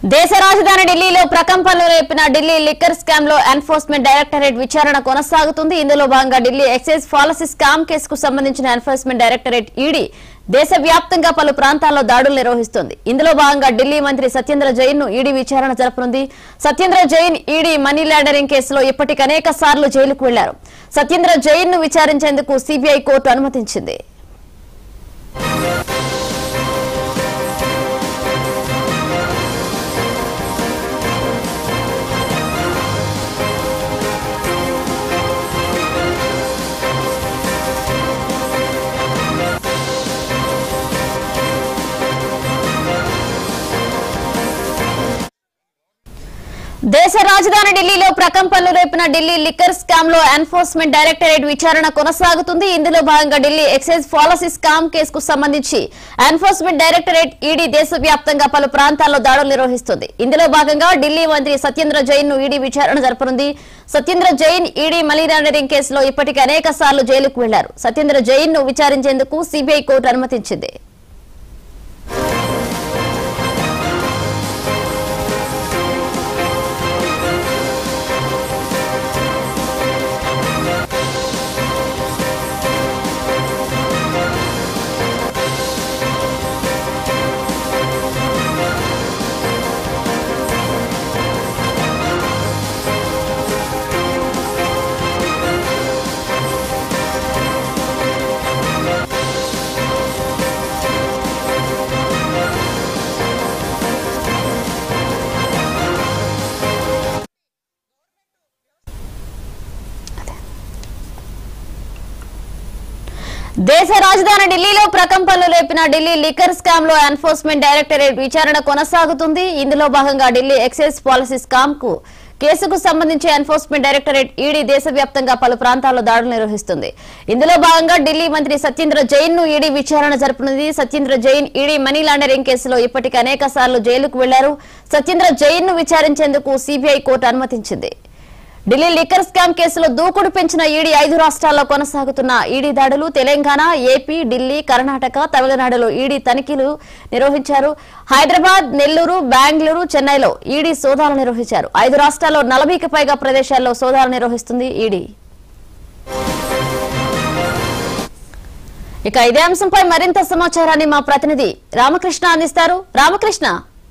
దేశ రాజధాని ఢిల్లీలో ప్రకంపనలు రేపిన ఢిల్లీ లిక్కర్ స్కామ్ లో ఎన్ఫోర్స్మెంట్ డైరెక్టరేట్ విచారణ కొనసాగుతుంది ఇందులో భాగంగా ఢిల్లీ ఎక్సైజ్ పాలసీ స్కామ్ కేసుకు సంబంధించిన ఎన్ఫోర్స్మెంట్ డైరెక్టరేట్ ఈడీ దేశవ్యాప్తంగా పలు ప్రాంతాల్లో దాడులు నిర్వహిస్తోంది ఇందులో భాగంగా ఢిల్లీ మంత్రి సత్యేంద్ర జైన్ ను ఈడీ విచారణ జరపనుంది Satyendra Jain ED money laundering కేసులో ఇప్పటికి అనేక సార్లు జైలుకు వెళ్లారు సత్యేంద్ర జైన్ ను విచారించేందుకు సిబిఐ కోర్టు అనుమతించింది దేశ రాజధాని ఢిల్లీలో ప్రకంపనలు రేపిన ఢిల్లీ లిక్కర్ స్కామ్ లో ఎన్ఫోర్స్మెంట్ డైరెక్టరేట్ విచారణ కొనసాగుతుంది ఇందులో భాగంగా ఢిల్లీ ఎక్సైజ్ పాలసీ స్కామ్ కేసుకు సంబంధించి ఎన్ఫోర్స్మెంట్ డైరెక్టరేట్ ఈడీ దేశవ్యాప్తంగా పలు ప్రాంతాల్లో దాడులు నిర్వహిస్తుంది ఇందులో భాగంగా ఢిల్లీ మంత్రి సత్యేంద్ర జైన్ ను ఈడీ విచారణ జరపనుంది Satyendra Jain ED money laundering కేసులో ఇప్పటికే అనేక సార్లు జైలుకు వెళ్లారు సత్యేంద్ర జైన్ ను విచారించేందుకు సిబిఐ కోర్టు అనుమతించింది దేశ రాజధాని ఢిల్లీలో ప్రకంపనలు రేపిన ఢిల్లీ లిక్కర్ స్కామ్ లో ఎన్ఫోర్స్మెంట్ డైరెక్టరేట్ విచారణ కొనసాగుతుంది ఇందులో భాగంగా ఢిల్లీ ఎక్సైజ్ పాలసీ స్కామ్ కు కేసుకు సంబంధించి ఎన్ఫోర్స్మెంట్ డైరెక్టరేట్ ఈడీ దేశవ్యాప్తంగా పలు ప్రాంతాల్లో దాడులు నిర్వహిస్తుంది ఇందులో భాగంగా ఢిల్లీ మంత్రి సత్యేంద్ర జైన్ ను ఈడీ విచారణ జరుపునుంది Satyendra Jain ED money laundering కేసులో ఇప్పటికే అనేక సార్లు జైలుకు వెళ్లారు సత్యేంద్ర జైన్ ను విచారించేందుకు సిబిఐ కోర్టు అనుమతించింది ఢిల్లీ లిక్కర్ స్కామ్ కేసులో దూకుడు పెంచిన ఈడీ ఐదు రాష్ట్రాల్లో కొనసాగుతున్న ఈడీ దాడులు తెలంగాణ ఏపీ ఢిల్లీ కర్ణాటక తమిళనాడులో ఈడీ తనిఖీలు నిర్వహించారు హైదరాబాద్ నెల్లూరు బెంగళూరు చెన్నైలో ఈడీ సోదాలు నిర్వహించారు ఐదు రాష్ట్రాల్లో నలభైకి పైగా ప్రదేశాల్లో సోదాలు నిర్వహిస్తుంది ఈడీ ఇక ఇదే అంశంపై మరింత సమాచారాన్ని మా ప్రతినిధి రామకృష్ణ అందిస్తారు రామకృష్ణ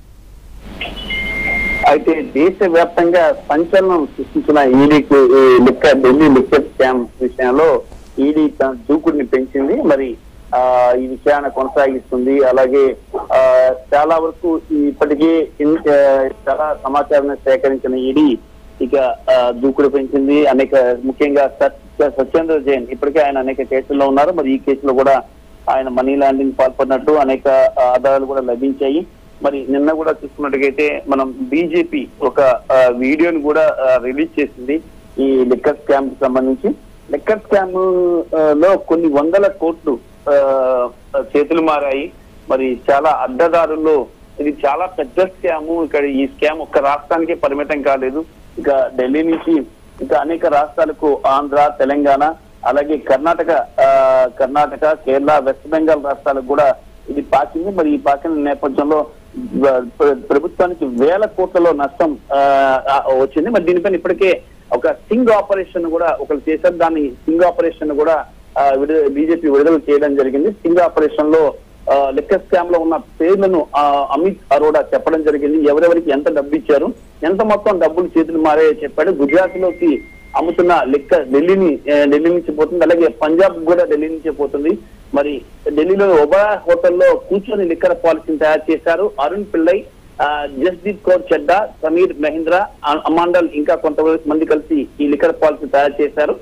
అయితే దేశవ్యాప్తంగా సంచలనం సృష్టించిన ఈడీకి ఈ లిక్కర్ ఢిల్లీ లిక్కర్ స్కామ్ విషయంలో ఈడీ తన దూకుడిని పెంచింది మరి ఆ ఈ విషయాన్ని కొనసాగిస్తుంది అలాగే ఆ చాలా వరకు ఇప్పటికే ఇన్- ఆ, చాలా సమాచారాన్ని సేకరించిన ఈడీ ఇక ఆ, దూకుడు పెంచింది అనేక ముఖ్యంగా సత్- సత్యేంద్ర జైన్ ఇప్పటికే ఆయన అనేక కేసుల్లో ఉన్నారు మరి ఈ కేసులో కూడా ఆయన మనీ లాండింగ్ పాల్పడినట్టు అనేక ఆ, ఆధారాలు కూడా లభించాయి మరి నిన్న కూడా చూసుకున్నట్టుగైతే మనం బీజేపీ ఒక ఆ, వీడియోని కూడా ఆ, రిలీజ్ చేసింది ఈ లిక్కర్ స్కామ్ కి సంబంధించి లిక్కర్ స్కామ్ ఆ, లో కొన్ని వందల కోట్లు ఆ, చేతులు మారాయి మరి చాలా అడ్డదారుల్లో ఇది చాలా పెద్ద స్కామ్ ఇక్కడ ఈ స్కామ్ ఒక్క రాష్ట్రానికే పరిమితం కాలేదు ఇక ఢిల్లీ నుంచి ఇంకా అనేక రాష్ట్రాలకు ఆంధ్ర తెలంగాణ అలాగే కర్ణాటక ఆ, కర్ణాటక కేరళ వెస్ట్ బెంగాల్ రాష్ట్రాలకు కూడా ఇది పాకింది మరి ఈ పాకిన నేపథ్యంలో ప్ర- ప్ర- ప్రభుత్వానికి వేల కోట్లలో నష్టం ఆ, ఆ, వచ్చింది మరి దీనిపైన ఇప్పటికే ఒక సింగ్ ఆపరేషన్ కూడా ఒకరు చేశారు దాన్ని సింగ్ ఆపరేషన్ కూడా ఆ, విడు- బీజేపీ విడుదల చేయడం జరిగింది సింగ్ ఆపరేషన్ లో ఆ, లిక్కర్ స్కామ్ లో ఉన్న పేర్లను ఆ, అమిత్ అరోడా చెప్పడం జరిగింది ఎవరెవరికి ఎంత డబ్బు ఇచ్చారు ఎంత మొత్తం డబ్బులు చేతులు మారే చెప్పాడు గుజరాత్ లోకి అమ్ముతున్న లిక్కర్ ఢిల్లీని ఆ, ఢిల్లీ నుంచి పోతుంది అలాగే పంజాబ్ కూడా ఢిల్లీ నుంచే పోతుంది మరి ఢిల్లీలో ఒబా హోటల్లో కూర్చొని లిక్కర్ పాలసీని తయారు చేశారు అరుణ్ పిల్లై ఆ, జస్దీప్ కౌర్ చెడ్డా సమీర్ మహేంద్ర అ- అమాండల్ ఇంకా కొంతమంది కలిసి ఈ లిక్కర్ పాలసీ తయారు చేశారు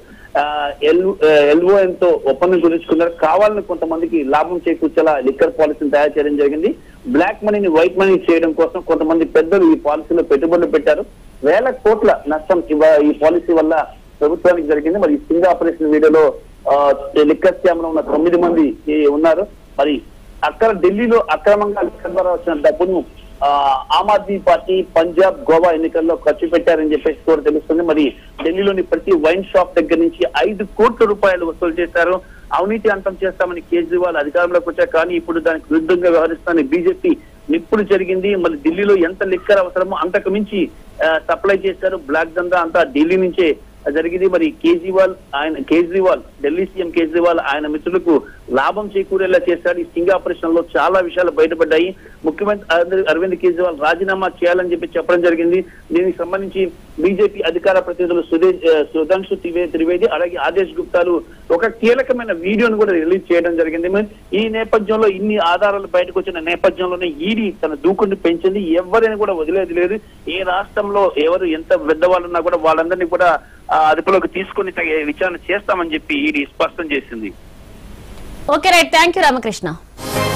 ఎల్ఓఎన్ తో ఒప్పందం కుదుర్చుకున్నారు కావాలని కొంతమందికి లాభం చేకూర్చేలా లిక్కర్ పాలసీని తయారు చేయడం జరిగింది బ్లాక్ మనీని వైట్ మనీ చేయడం కోసం కొంతమంది పెద్దలు ఈ పాలసీలో పెట్టుబడులు పెట్టారు వేల కోట్ల నష్టం ఇవ- ఈ పాలసీ వల్ల ప్రభుత్వానికి జరిగింది మరి ఈ సింగ్ ఆపరేషన్ వీడియోలో ఆ, లిక్కర్ స్కామ్ లో ఉన్న తొమ్మిది మంది ఈ ఉన్నారు మరి అక్కడ ఢిల్లీలో అక్రమంగా లిక్కర్ ద్వారా వచ్చిన డబ్బును ఆ, ఆమ్ ఆద్మీ పార్టీ పంజాబ్ గోవా ఎన్నికల్లో ఖర్చు పెట్టారని చెప్పేసి కూడా తెలుస్తుంది మరి ఢిల్లీలోని ప్రతి వైన్ షాప్ దగ్గర నుంచి ఐదు కోట్ల రూపాయలు వసూలు చేశారు అవినీతి అంతం చేస్తామని కేజ్రీవాల్ అధికారంలోకి వచ్చారు కానీ ఇప్పుడు దానికి విరుద్ధంగా వ్యవహరిస్తామని బీజేపీ నిప్పులు జరిగింది మరి ఢిల్లీలో ఎంత లిక్కర్ అవసరమో అంతకు మించి సప్లై చేశారు బ్లాక్ దందా అంతా ఢిల్లీ నుంచే జరిగింది మరి కేజ్రీవాల్ ఆయన కేజ్రీవాల్ ఢిల్లీ సీఎం కేజ్రీవాల్ ఆయన మిత్రులకు లాభం చేకూరేలా చేశాడు ఈ స్టింగ్ ఆపరేషన్ లో చాలా విషయాలు బయటపడ్డాయి ముఖ్యమంత్రి అరవింద్- అరవింద్ కేజ్రీవాల్ రాజీనామా చేయాలని చెప్పి చెప్పడం జరిగింది దీనికి సంబంధించి బీజేపీ అధికార ప్రతినిధులు సుదే ఆ, సుధాంశు త్రివే త్రివేది అలాగే ఆదేశ్ గుప్తాలు ఒక కీలకమైన వీడియోను కూడా రిలీజ్ చేయడం జరిగింది మరి ఈ నేపథ్యంలో ఇన్ని ఆధారాలు బయటకు వచ్చిన నేపథ్యంలోనే ఈడీ తన దూకుడిని పెంచింది ఎవరైనా కూడా వదిలేది లేదు ఏ రాష్ట్రంలో ఎవరు ఎంత పెద్దవాళ్ళున్నా కూడా వాళ్ళందరినీ కూడా ఆ, అదుపులోకి తీసుకుని తగిన విచారణ చేస్తామని చెప్పి ఈడీ స్పష్టం చేసింది okay right thank you Ramakrishna